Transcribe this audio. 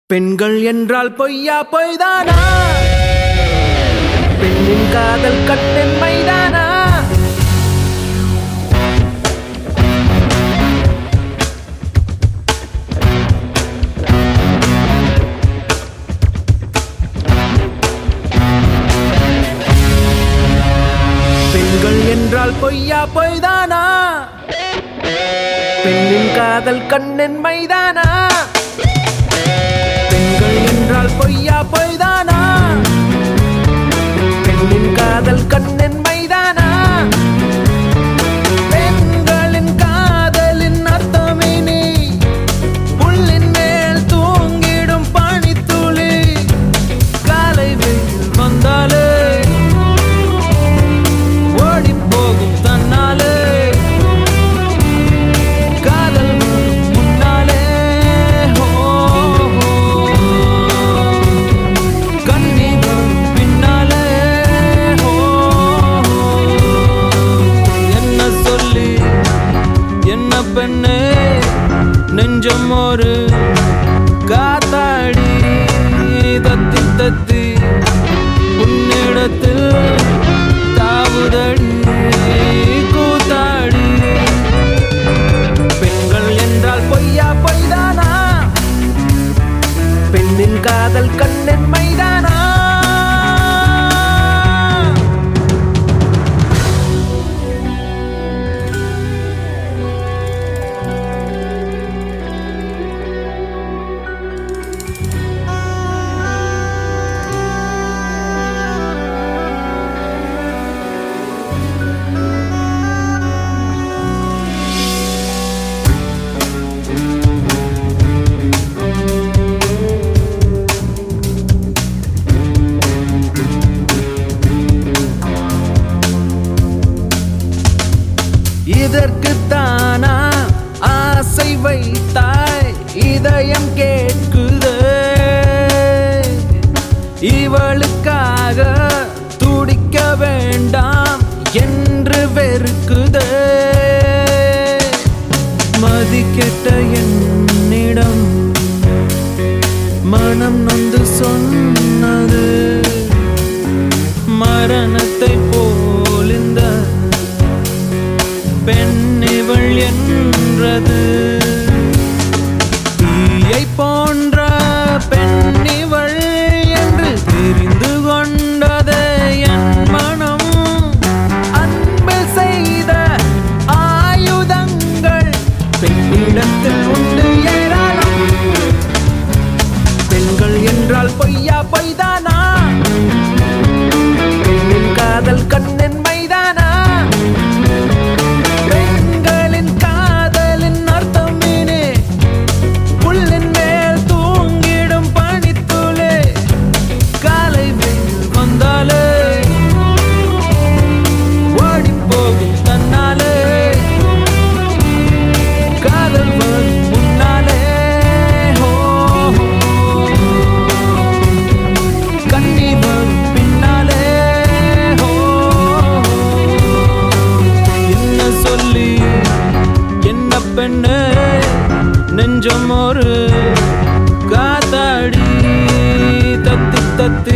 பெண்கள் என்றால் பொய்யா பொய்தானா பெண்ணின் காதல் கண்ணின் மைதானா பெண்கள் என்றால் பொய்யா பொய்தானா பெண்ணின் காதல் கண்ணின் மைதானா பெண்கள் என்றால் பொய்யா பொய்தானா பெண்ணின் காதல் கண்ணின் மைதானா பெண்களின் காதலின் அர்த்தமினி புல்லின் மேல் தூங்கிடும் பனித்துளி காலை வெயில் வந்தாலே ஓடிப் போகும் தன்னாலே காதல் வரும் முன்னாலே ஹோ, ஹோ. கண்ணீர் வரும் பின்னாலே ஹோ, ஹோ. என்ன சொல்லி என்ன பெண்ணே நெஞ்சம் ஒரு காத்தாடி தத்தி தத்தி உன்னிடத்தில் தாவுதடி கூத்தாடி பெண்கள் என்றால் பொய்யா பொய்தானா பெண்ணின் காதல் கண்ணின் மைதானா இதற்கு தானா ஆசை வைத்தாய் இதயம் கேட்குதே இவளுக்காக துடிக்க வேண்டாம் என்று வெறுக்குதே மதிக்கெட்ட என்னிடம் மனம் நொந்து சொன்னது மரணத்தை போல் இந்த பெண் இவள் என்றது தீயை போன்ற பெண் இவள் என்று தெரிந்து கொண்டதே என் மனம் அன்பு செய்த ஆயுதங்கள் பெண்ணிடத்தில் உண்டு ஏராளம் பெண்கள் என்றால் பொய்யா பொய்தானா பெண்ணின் காதல் கண்ணின் மைதானா பெண்களின் காதலின் அர்த்தம் மீனே புல்லின் மேல் தூங்கிடும் பனித்துளே காலை வெயில் வந்தாலே ஓடிப் போகும் தன்னாலே காதல் வரும் முன்னாலே ஹோ, ஹோ. கண்ணீர் வரும் பின்னாலே ஹோ, ஹோ. என்ன சொல்லி என்ன பெண்ணு நெஞ்சம் ஒரு காத்தாடி தத்தி தத்தி